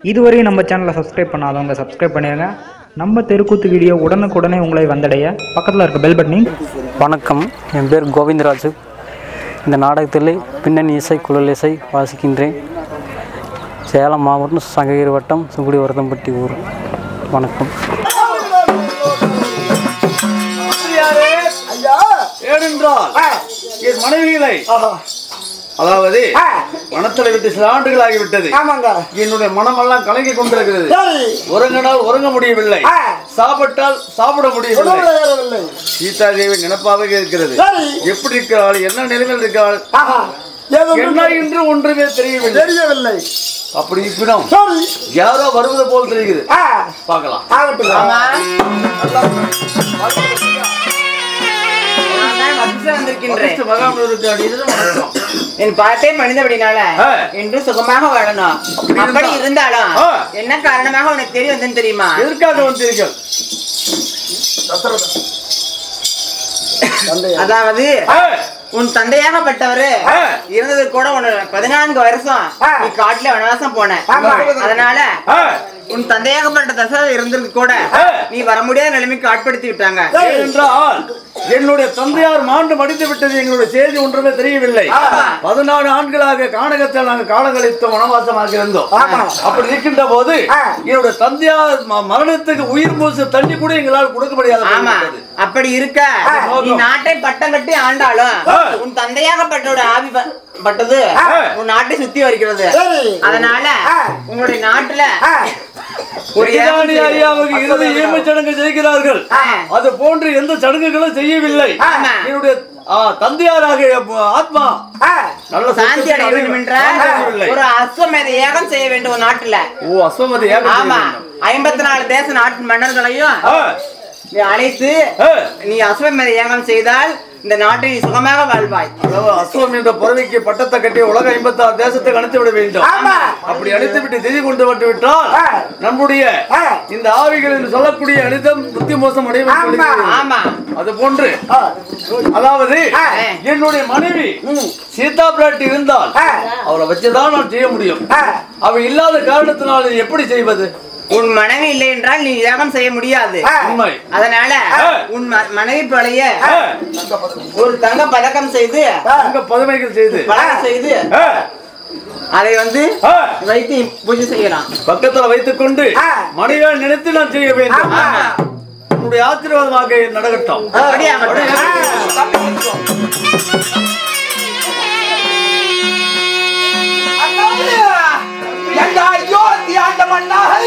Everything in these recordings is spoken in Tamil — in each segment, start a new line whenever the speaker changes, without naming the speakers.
இதுவரையும் நம்ம சேனலை சப்ஸ்கிரைப் பண்ணாதவங்க சப்ஸ்கிரைப் பண்ணிடுங்க நம்ம தெருக்கூத்து வீடியோ உடனுக்குடனே உங்களை வந்தடைய பக்கத்தில் இருக்க பெல் பட்டனையும்
வணக்கம் என் பேர் கோவிந்தராஜு இந்த நாடகத்தில் பின்னணி இசை குழல் இசை வாசிக்கின்றேன் சேலம் மாவட்டம் சங்ககிரி வட்டம் சுங்குடி வரதம்பட்டி ஊர் வணக்கம்
ஏனென்றால் என் மனைவிகளை அதாவது மனத்துல விட்டு சில ஆண்டுகள் ஆகிவிட்டது
ஆமாங்க
என்னுடைய மனமெல்லாம் கலங்கி கொண்டிருக்கிறது
சரி
உறங்கினால் உறங்க முடியவில்லை
ஆ.
சாப்பிட்டால் சாப்பிட முடியவில்லை
உணவு ஏறவில்லை
சீதா தேவி நினைப்பாக இருக்கிறது
சரி.
எப்படி இருக்கிறாள் என்ன நிலைமையில் இருக்கிறாள்
ஆஹா ஏதோ
என்ன என்று ஒன்றுமே தெரியவில்லை
தெரியவில்லை
அப்படி இருப்பினும்
சரி
யாரோ வருவது போல் தெரிகிறது
ஆ
பார்க்கலாம்
ஆகட்டும்
நான் தான் வசித்து வந்திருக்கின்றேன்
அதிர்ஷ்ட மகாமனிதருக்கு அடியது வணக்கம்.
என் பாட்டை மனிதபடினால
ஆ.
என்று சுகமாக வாழணும் அப்படி இருந்தாலும்
ஆ.
என்ன காரணமாக உனக்கு தெரிய வந்தேன்னு தெரியுமா
எதற்காக வந்தீர்கள்
அதாவது
ஆ.
உன் தந்தையாகப்பட்டவரு
ஆ.
இருந்தது கூட உன பதினான்கு வருஷம்
ஆ.
நீ காட்டுல வனவாசம் போன
ஆமா.
அதனால
ஆ.
உன் தந்தையாகப்பட்ட தசரதர் இருந்தது கூட
ஆ.
நீ வர முடியாத நிலைமைக்கு ஆட்படுத்தி விட்டாங்க
ஏனென்றால் என்னுடைய தந்தையார் மாண்டு மடித்து விட்டது எங்களுடைய செய்தி ஒன்றுமே தெரியவில்லை
ஆமா.
பதினாறு ஆண்டுகளாக காணகத்தில் நாங்கள் காலங்களித்தோம் வனவாசமாக இருந்தோம்
ஆமா.
அப்படி இருக்கின்ற போது
ஆ.
என்னுடைய தந்தையார் ம- மரணத்துக்கு உயிர் மூச்சு தண்ணி கூட எங்களால் கொடுக்க முடியாத
ஆமா
போய்விட்டது.
அப்படி இருக்க
ஆ.
நீ நாட்டை பட்டம் கட்டி ஆண்டாலும்
ஆ.
உன் தந்தையாகப்பட்டோட ஆவி ப- பட்டது
ஆ.
உன் நாட்டை சுத்தி வருகிறது
சரி.
அதனால
ஆ.
உங்களுடைய நாட்டுல
ஆ
ஒரு
இறைதானி அறியாவுக்கு இறுதி ஈமச் சடங்கு செய்கிறார்கள்
ஆ.
அது போன்று எந்த சடங்குகளும் செய்யவில்லை
ஆமா.
என்னுடைய ஆ, தந்தையாராக ஆத்மா
ஆ
நல்ல
சாந்தி அடைய வேண்டும் என்றால்
அடையவில்லை.
ஒரு அஸ்வமேத யாகம் செய்ய வேண்டும் ஒரு நாட்டுல
ஓ அஸ்வமதி யாகம்
ஆமா
செய்ய வேண்டும்.
ஐம்பத்தி நாலு தேச நாட்டு மன்னர்களையும்
ஆ,
நீ அழைத்து
ஆ.
நீ அஸ்வமேத யாகம் செய்தால் இந்த நாட்டை நீ சுகமாக வாழ்வாய்
அதாவது அஸ்வம் என்ற பறவைக்கு பட்டத்தை கட்டி உலக ஐம்பத்தி ஆறு தேசத்துக்கு அனுப்பி விட வேண்டும்
ஆமா.
அப்படி அனுப்பி விட்டு திதி கொண்டு வந்து விட்டால்
ஆ.
நம்முடைய
ஆ.
இந்த ஆவிகள் என்று சொல்லக்கூடிய அனிதம் புத்தி மோசம் அடைய
ஆமா.
ஆமா
அது போன்று
ஆ
அதாவது
ஆ.
என்னுடைய மனைவி சீதா பிராட்டி இருந்தால்
ஆ.
அவளை வச்சுதான் நான் செய்ய முடியும்
ஆ.
அவ இல்லாத காரணத்தினால் இதை எப்படி செய்வது
உன் மனைவி இல்லை என்றால் நீ யாகம் செய்ய முடியாது
ஆ.
உண்மை
அதனால
ஆ.
உன் ம- மனைவி பழைய
ஆ.
ஒரு தங்க பதக்கம் செய்து
அங்க பதுமைகள் செய்து
பழகம் செய்து
ஆ.
அதை வந்து
ஆ.
வைத்து பூஜை செய்யலாம்
பக்கத்துல வைத்துக் கொண்டு
ஆ.
மனைவியை நினைத்து நான் செய்ய வேண்டும்
ஆமா.
உன்னுடைய ஆசீர்வாதமாக நடக்கட்டும்
அப்படியே
அப்படியே
ஆகட்டும்.
எங்க அயோத்தி ஆண்ட மன்னாள்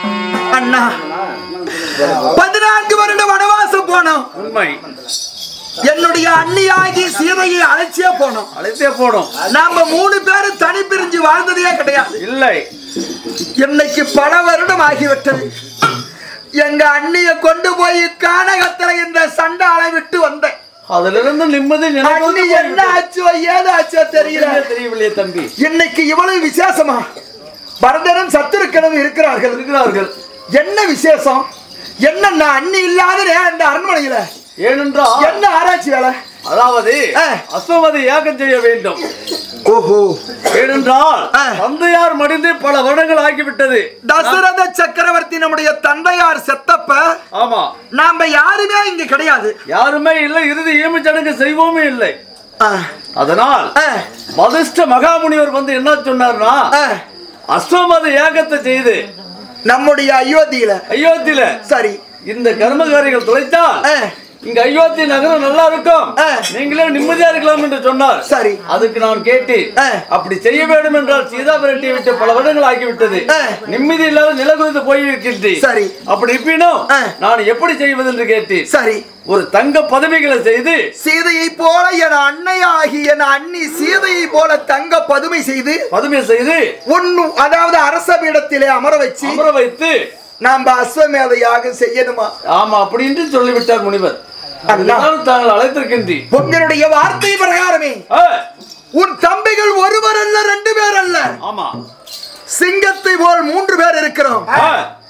அண்ணா பதினான்கு வருட வனவாசம் போனோம்
உண்மை
என்னுடைய அண்ணியாகி சீதையை அழைச்சே போனோம்
அழைத்தே போடும்
நாம மூணு பேரும் தனி பிரிஞ்சு வாழ்ந்ததே கிடையாது
இல்லை
இன்னைக்கு பல வருடம் ஆகிவிட்டது எங்க அண்ணிய கொண்டு போய் கானகத்துல இந்த சண்டாளை விட்டு வந்தேன்
அதுல இருந்து நிம்மதி
அண்ணி
நினைவு
என்ன ஆச்சோ ஏதோ ஆச்சோ தெரியல
தெரியவில்லையே தம்பி
இன்னைக்கு இவ்வளவு விசேஷமா பரதனும் சத்துருக்கனும் இருக்கிறார்கள்
இருக்கிறார்கள்
என்ன விசேஷம் என்ன நான் அண்ணி இல்லாத நேரம் இந்த அரண்மனையில
ஏனென்றால்
என்ன ஆராய்ச்சி வேலை
அதாவது
ஆ.
அஸ்வமதி யாகம் செய்ய வேண்டும்
ஓஹோ
ஏனென்றால்
ஆ.
தந்தையார் மடிந்து பல வருடங்கள் ஆகிவிட்டது
தசரத சக்கரவர்த்தி நம்முடைய தந்தையார் செத்தப்ப
ஆமா
நாம யாருமே இங்க கிடையாது
யாருமே இல்லை இறுதி ஈமச்சடங்கு செய்வோமே இல்லை
ஆ,
அதனால்
ஆ,
வதிஷ்ட மகாமுனிவர் வந்து என்ன சொன்னார்னா
ஆ.
அஸ்வமத யாகத்தை செய்து
நம்முடைய அயோத்தியில
அயோத்தியில
சரி
இந்த கர்மகாரிகள் தொலைத்தால்
ஆ,
இங்க அயோத்தி நகரம் நல்லா இருக்கும்
ஆ.
நீங்களே நிம்மதியா இருக்கலாம் என்று சொன்னார்
சரி
அதுக்கு நான் கேட்டேன்
ஆ. அப்படி
அப்படி செய்ய வேண்டும் என்றால் சீதா விரட்டி விட்டு பல வருடங்கள் ஆகிவிட்டது
ஆ.
நிம்மதி இல்லாத நில குறித்து போயிருக்கின்றேன்
சரி.
அப்படி இருப்பினும்
ஆ.
நான் எப்படி செய்வது என்று கேட்டேன்
சரி
ஒரு தங்க பதவிகளை செய்து
சீதையை போல என் அன்னையாகி என் அண்ணி சீதையை போல தங்க பதுமை செய்து
பதுமை செய்து
ஒன்னு அதாவது அரச பீடத்திலே அமர வச்சு
அமர வைத்து
நாம அஸ்வமேத யாகம் செய்யணுமா
ஆமா அப்படி என்று சொல்லிவிட்டார் முனிவர்
அண்ணா.
அதனால் தாங்கள் அழைத்திருக்கின்றேன்
உங்களுடைய வார்த்தை பிரகாரமே
ஆ,
உன் தம்பிகள் ஒருவர் அல்ல ரெண்டு பேர் அல்ல
ஆமா
சிங்கத்தை போல் மூன்று பேர் இருக்கிறோம்
ஆ,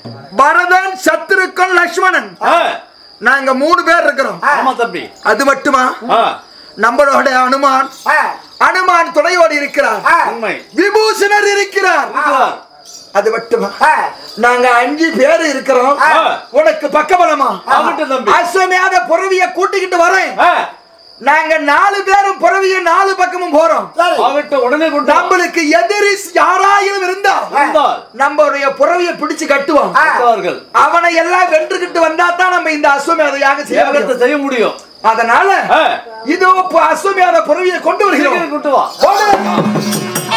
பரதன் சத்ருக்கன் லக்ஷ்மணன்
ஆ,
நாங்க மூணு பேர் இருக்கிறோம்
ஆமா தம்பி
அது மட்டுமா
ஆ,
நம்மளோட அனுமான் அனுமான் துணையோடு இருக்கிறார்
உண்மை
விபூஷணர் இருக்கிறார்
இருக்கிறார்.
அது மட்டுமா நாங்க அஞ்சு பேர் இருக்கிறோம்
ஆ.
உனக்கு பக்கபலமா
ஆகட்டும் தம்பி.
அஸ்வமேத புறவிய கூட்டிக்கிட்டு வரேன்
ஆ,
நாங்க நாலு பேரும் புறவிய நாலு பக்கமும் போறோம்
ஆகட்டும் உடனே கொண்டு வா.
நம்மளுக்கு எதிரி யாராயிலும் இருந்தா
இருந்தால்
நம்மளுடைய புறவிய பிடிச்சு கட்டுவோம்
கட்டுவார்கள்.
அவனை எல்லாம் வென்றுகிட்டு வந்தா தான் நம்ம இந்த அஸ்வமேத யாகம் செய்ய
யாகத்தை
முடியும்.
செய்ய முடியும்
அதனால
ஆ,
இதோ இப்ப அஸ்வமேத புறவியை கொண்டு வருகிறோம்
சீக்கிரம் கொண்டு வா
போடு.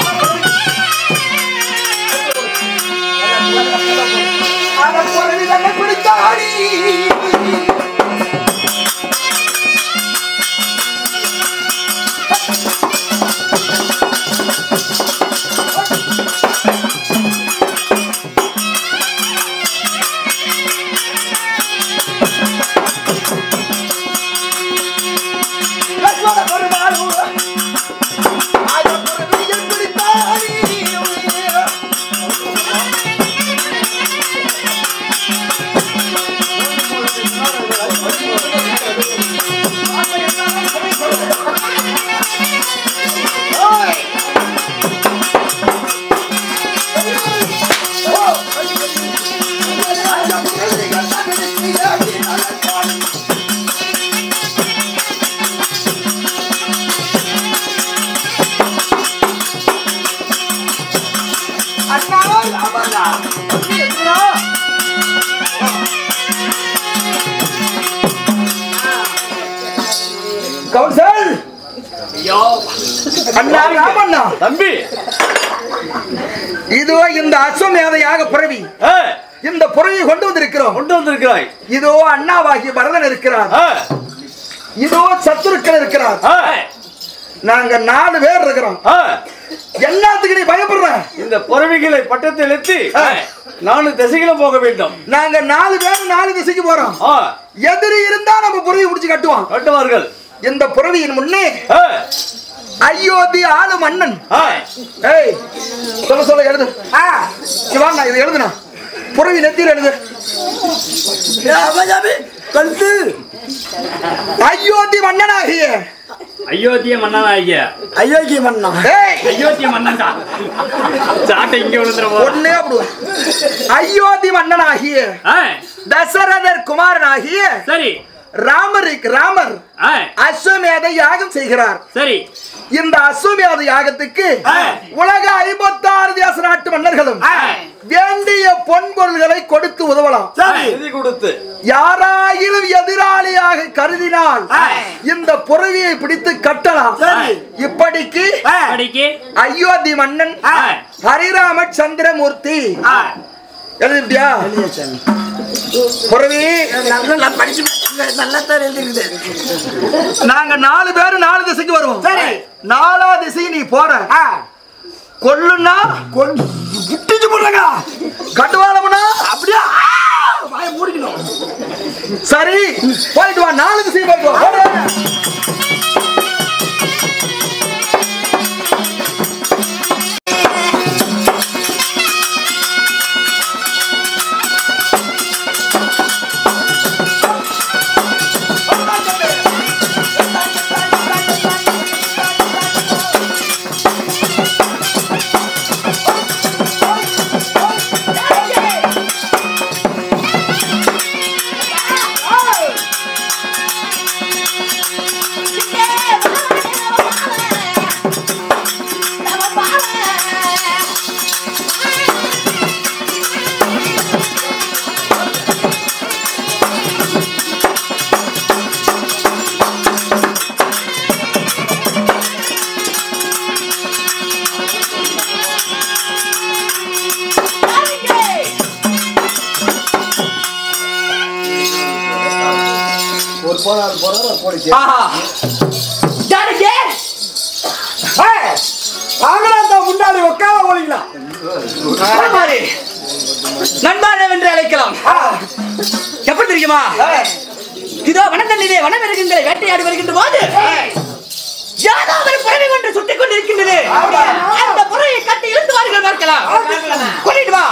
அட புறவி தன்னை பிடித்தாடி. லட்சுமண பெருமாள் அட புறவியை பிடித்தாடி. அண்ணா ராமண்ணா கௌசல் அண்ணா ராமண்ணா
தம்பி
இதோ இந்த அஸ்வமேதையாக பிறவி
ஆ,
இந்த புறவியை கொண்டு வந்திருக்கிறோம்
கொண்டு வந்திருக்கிறாய்
இதோ அண்ணாவாகிய பரதன் இருக்கிறார்
ஆ,
இதோ சத்துருக்கள் இருக்கிறார்
ஆ,
நாங்க நாலு பேர் இருக்கிறோம்
ஆ.
எல்லாத்துக்கு நீ பயப்படுற
இந்த புறவிகளை பட்டத்தில் எத்தி
ஆ.
நாலு திசைகளும் போக வேண்டும்
நாங்க நாலு பேர் நாலு திசைக்கு போறோம்
ஆ,
எதிரி இருந்தா நம்ம புறவி முடிச்சு கட்டுவோம்
கட்டுவார்கள்
இந்த புறவியின் முன்னே
ஆ,
அயோத்தி ஆளு மன்னன்
ஆ.
ஏய் சொல்ல சொல்ல எழுது இங்க வா, நான் இதை எழுதுனா புறவி நெத்தியில் எழுது கழுத்து அயோத்தி மன்னனாகிய
அயோத்திய மன்னனாகிய
அயோத்தி மன்னா ஏய்
அயோத்திய மன்னன் தான் சாட்டை இங்க விழுந்துற
ஒன்னே அப்படி அயோத்தி மன்னனாகிய
ஆ
தசரதர் குமாரனாகிய
சரி
ராமர் ராமர்
ஆ
அஸ்வமேத யாகம் செய்கிறார்
சரி
இந்த அஸ்வமேத யாகத்துக்கு
ஆ.
உலக ஐம்பத்தாறு தேச நாட்டு மன்னர்களும்
ஆ.
வேண்டிய பொன்பொருள்களை கொடுத்து உதவலாம்
நிதி கொடுத்து
யாராயிலும் எதிராளியாக கருதினால்
ஆ.
இந்த புறவியை பிடித்து கட்டலாம்
சரி.
இப்படிக்கு
படிக்கு
அயோத்தி மன்னன்
ஆ.
ஹரிராம சந்திரமூர்த்தி
ஆ
எழுதிட்டியா புறவி
நல்லா படிச்சு நல்லா தான் எழுதிருக்குது
நாங்க நாலு பேரும் நாலு திசைக்கு வருவோம்
சரி.
நாலா திசைக்கு நீ போற
ஆ
கொல்லுன்னா
கொண்டு விட்டுச்சு போடுறாங்க
கட்டுவாளம்னா
அப்படியே ஆ, வாயை மூடிக்கணும்
சரி போயிட்டு வா நாலு திசைக்கு போயிட்டு வா ஓடு.
ஆஹா ஜானகி
வாங்கலாம் தான் முன்னாடி உட்கார ஓடிக்கலாம்
பரமாரி நண்பானம் என்று அழைக்கலாம் எப்படி தெரியுமா இதோ வனத்தண்ணிலே வனமிருகங்களை வேட்டையாடி வருகின்ற போது யாரோ ஒரு புறவை கொண்டு சுட்டிக் கொண்டிருக்கின்றது அந்த புறவை கட்டி இழுத்து வாருங்கள் பார்க்கலாம் கொள்ளிட்டு வா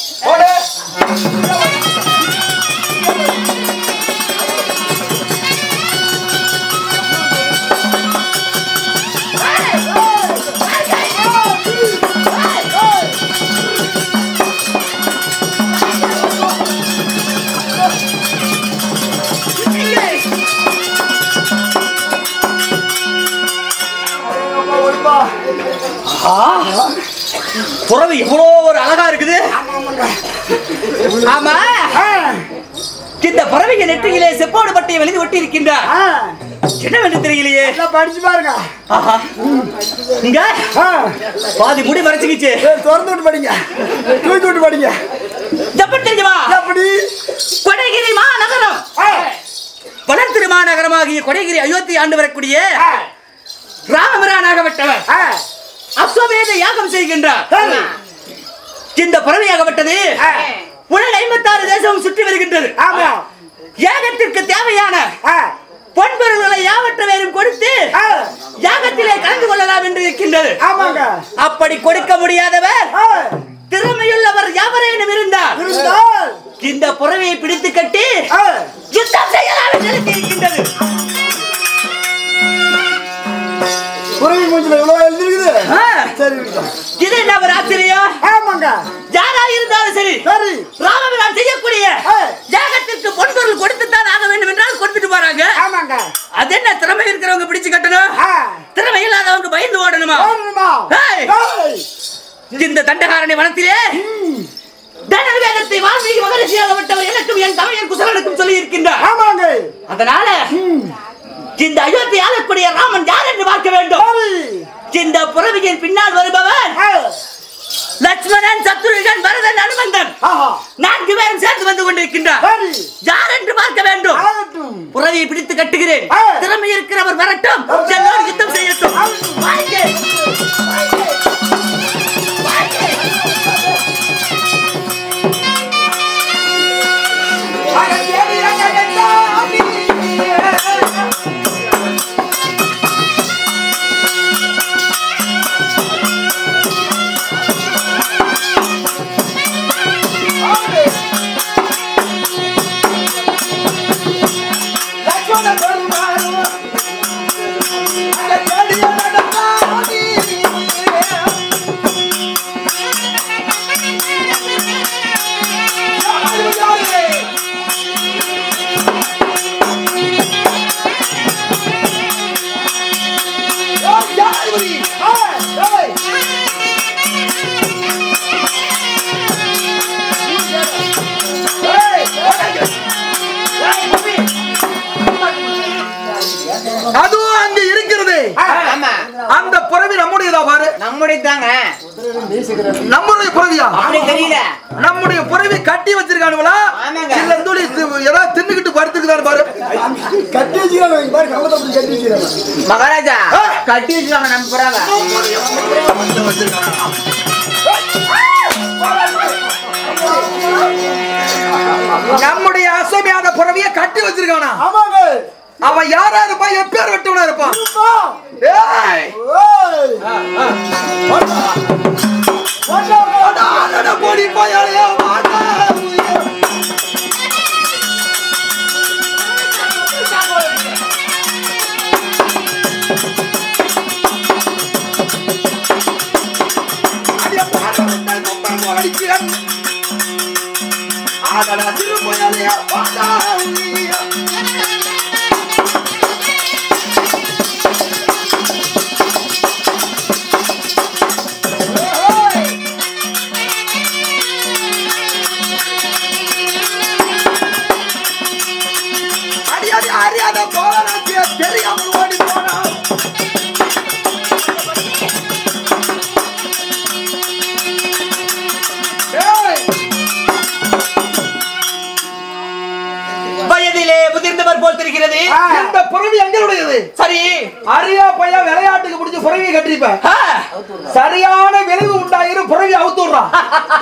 புறவை எவ்வளோ ஒரு அழகா இருக்குது ஆமா இந்த பறவைங்க நெற்றியிலே செப்போடு பட்டியை எழுதி ஒட்டி இருக்கின்றார் என்னவென்று தெரியலையே
படிச்சு பாருங்க
ஆஹா. இங்க பாதி முடி மறைச்சுக்கிச்சு
திறந்து விட்டு படிங்க தூக்கி விட்டு படிங்க
எப்படி தெரியுமா
எப்படி
கொடைகிரி மாநகரம் வளர்த்திரு மாநகரமாகிய கொடைகிரி அயோத்தி ஆண்டு வரக்கூடிய ராமபிரானாகப்பட்டவர் அஸ்வமேத யாகம் செய்கின்றார் இந்த பறவையாகப்பட்டது உலக ஐம்பத்தாறு தேசம் சுற்றி வருகின்றது யாகத்திற்கு தேவையான பொன்பொருள்களை யாவற்றவேறும் கொடுத்து யாகத்திலே கலந்து கொள்ளலாம் என்று இருக்கின்றது
ஆமாங்க
அப்படி கொடுக்க முடியாதவர் திறமையுள்ளவர் யாவரேனும் இருந்தார்
இருந்தால்
இந்த புறவையை பிடித்து கட்டி
ஆ,
யுத்தம் செய்யலாம் என்று எழுதி இருக்கின்றது
குருவி மூஞ்சில இவ்வளவு எழுதிருக்குது
ஆ,
சரி இருக்கட்டும்.
இது என்ன ஒரு ஆச்சரியம்
ஆமாங்க
யாரா இருந்தாலும் சரி
சரி
ராமபிரான் செய்யக்கூடிய
ஆ.
யாகத்திற்கு பொன்பொருள் கொடுத்துத்தான் ஆக வேண்டும் என்றால் கொடுத்துட்டு போறாங்க
ஆமாங்க
அது என்ன திறமை இருக்கிறவங்க பிடிச்சு கட்டணும்
ஆ.
திறமை இல்லாதவங்க பயந்து ஓடணுமா
போடணுமா?
ஏய்.
ஏய்.
இந்த தண்டகாரணி வனத்திலே தனவேதத்தை வால்மீகி மகரிஷியாக விட்டவர் எனக்கும் என் தமையன் குசலனுக்கும் சொல்லி இருக்கின்றார்
ஆமாங்க
அதனால இந்த அயோத்தி ஆளக்கூடிய ராமன் யார் என்று பார்க்க வேண்டும்
சரி.
இந்த புறவியின் பின்னால் வருபவர்
ஆ.
லட்சுமணன் சத்ருகன் பரதன் அனுமந்தன்
ஆஹா.
நான்கு பேரும் சேர்ந்து வந்து கொண்டிருக்கின்றார்
சரி.
யார் என்று பார்க்க வேண்டும்
ஆகட்டும்.
புறவியை பிடித்து கட்டுகிறேன்
ஆ.
திறமை இருக்கிறவர் வரட்டும் என்னோடு யுத்தம் செய்யட்டும் வாங்க.
லட்சுமண பெருமாள் அங்க தேடிய நடந்தாடி. அந்த புறவி நம்முடையதா பாரு
நம்முடைய தாங்க
நம்முடைய புறவியா
அப்படி தெரியல
நம்முடைய புறவி கட்டி வச்சிருக்கானுங்களா
ஆமாங்க.
இல்ல தூளி ஏதாவது தின்னுக்கிட்டு படுத்துக்குதான்னு பாரு
கட்டி வச்சுக்கிறாங்க பாரு கவலை அப்படி கட்டி வச்சுக்கிறாங்க
மகாராஜா
ஆ.
கட்டி வச்சுக்காங்க நம்ம புறாங்க
நம்முடைய அசமையாத புறவிய கட்டி வச்சிருக்கானா
ஆமாங்க
அவன் யாரா இருப்பான் எப்பேர் வெட்டவனா இருப்பான் ஏய்!
ஓய்
அடா, அடடா, போடி போயாலே, வாடா. அடியே, பாரு, உங்கள் கொம்பை போலடிக்கிறேன். அடடா, சிறு போயாலே, வாடா. அடி, அடி, அறியாத போலனாச்சிய தெரியாமல் ஓடி போனான் ஏய்
வயதிலே முதிர்ந்தவர் போல் தெரிகிறது
இந்த புறவி எங்களுடையது
சரி
அரியா பையன் விளையாட்டுக்கு பிடிச்ச புறவியை கட்டிருப்ப
ஆ.
சரியான விளைவு உண்டாயிரும் புறவி அவுத்துடுறான்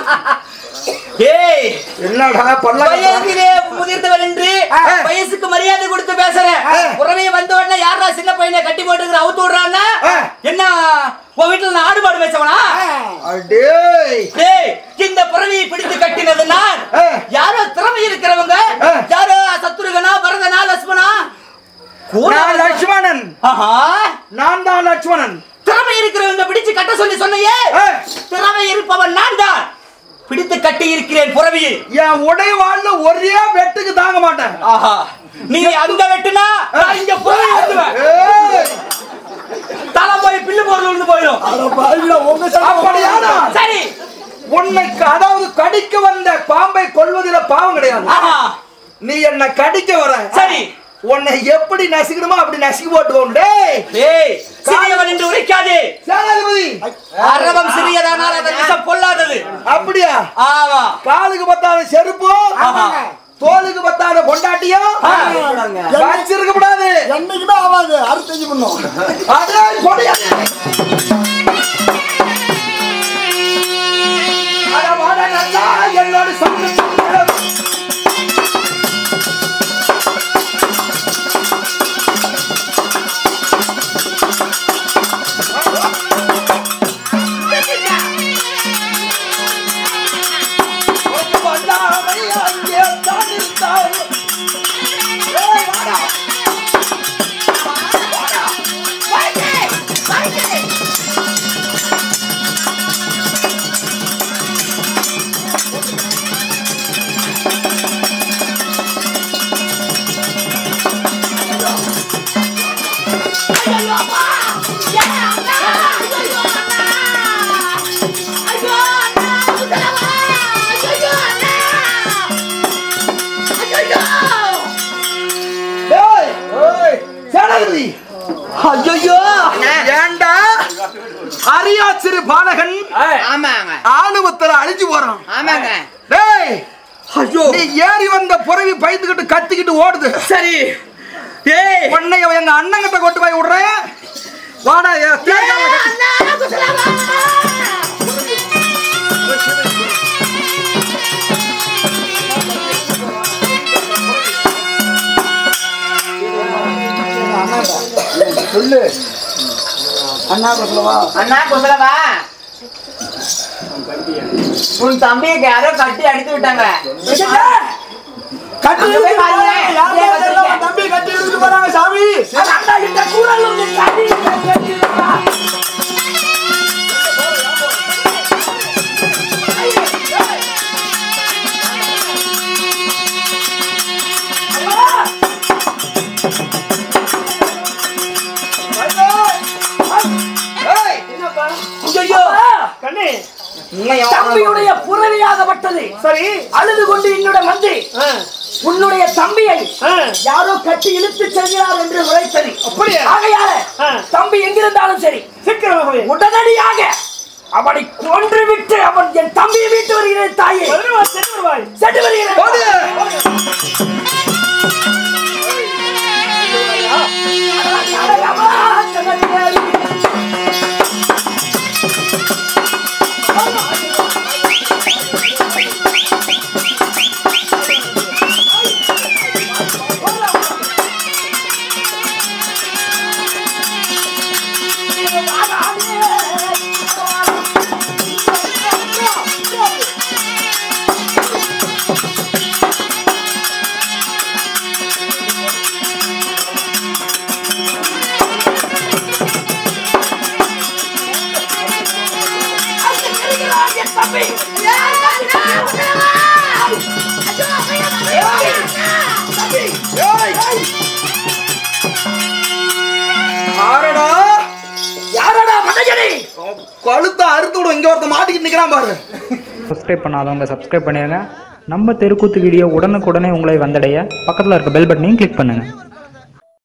ஏய்
என்னடா பண்ணல
வயதிலே முதிர்ந்தவர் என்று வயசுக்கு மரியாதை கொடுத்து பேசுறேன் உறவே வந்த உடனே யாரா சின்ன பையனை கட்டி போட்டுக்கிற அவுத்து விடுறான்னா
ஆ.
என்ன உன் வீட்டுல நான் ஆடு மாடு மேய்ச்சவனா
அடேய்
ஏய் இந்த புறவியை பிடித்து கட்டினது நான்
ஆ.
யாரோ திறமை இருக்கிறவங்க
ஆ.
யாரோ சத்ருகனா பரதனா லட்சுமணா கூட
நான் லட்சுமணன்
ஆஹா
நான் தான் லட்சுமணன்
திறமை இருக்கிறவங்க பிடிச்சு கட்ட சொல்லி சொன்னையே
ஆ.
திறமை இருப்பவன் நான் தான் பிடித்து கட்டி இருக்கிறேன் புறவியை
என் உடை வாழ்ல ஒரே வெட்டுக்கு தாங்க மாட்டேன்
ஆஹா நீ அங்க வெட்டுனா நான் இங்க புறவி வெட்டுவேன்
ஏய்,
தலை போய் பில்லு போறது விழுந்து போயிடும்
அட பாவிடா உங்க
அப்படியானா
சரி
உன்னை அதாவது கடிக்க வந்த பாம்பை கொல்வதில பாவம் கிடையாது
ஆஹா
நீ என்ன கடிக்க வர
சரி
உன்னை எப்படி நசுக்கணுமோ அப்படி நசுக்கி போட்டுக்கோங்க டேய்
ஏய் சிறியவன் என்று உரைக்காதே
சேனாதிபதி
அரவம் சிறியதானால் அதன் விஷம் பொல்லாதது
அப்படியா
ஆமா
காலுக்கு பத்தாத செருப்பு
ஆமா.
தோலுக்கு பத்தாத பொண்டாட்டியும் வச்சிருக்க கூடாது
என்னைக்குமே ஆகாது அறுத்தஞ்சு பண்ணும்
அதே கொடியாது அட வாடா நல்லா என்னோட சொந்த டேய், ஏய், சேனாதிபதி
ஐயோ
ஏண்டா அரியா சிறு பாலகன்
ஆமாங்க
ஆணுவத்துல அழிஞ்சு போறான்
ஆமாங்க
டேய்
ஐயோ
நீ ஏறி வந்த புறவி பயந்துகிட்டு கத்திக்கிட்டு ஓடுது
சரி ஏய்
உன்னை எங்க அண்ணங்கிட்ட கொண்டு போய் விடுறேன் வாடா ஏ, தேங்காய் கட்டி-
சொல்லு அண்ணா சொல்லவா
அண்ணா குசலவா உன் தம்பியை யாரோ கட்டி அடித்து விட்டாங்க
கட்டி
அங்க போய் பாருங்க.
யாருமே தெரியல, உன் தம்பி கட்டி எடுத்துட்டு போறாங்க சாமி
ஏய்,
ஐயோ
தம்பியுடைய புறவியாகப்பட்டது சரி அழுது கொண்டு என்னுடைய வந்து உன்னுடைய தம்பியை யாரோ கட்டி இழுத்து செல்கிறார் என்று உரைத்தது
அப்படியா?
ஆகையால தம்பி எங்கிருந்தாலும் சரி சீக்கிரமாகவே உடனடியாக அவனை கொன்று விட்டு அவன் என் தம்பியை வீட்டு வருகிறேன் தாயே சென்று வருவாய் சென்று வருகிறேன்
ஆரடா
யாரடா மதகடி
கழுத்தை அறுத்து விடும் இங்க ஒருத்த மாட்டிக்கிட்டு நிக்கிறான் பாரு
சப்ஸ்கிரைப் பண்ணாதவங்க சப்ஸ்கிரைப் பண்ணிடுங்க நம்ம தெருக்கூத்து வீடியோ உடனுக்குடனே உங்களை வந்தடைய பக்கத்தில் இருக்க பெல் பட்டனையும் கிளிக் பண்ணுங்கள்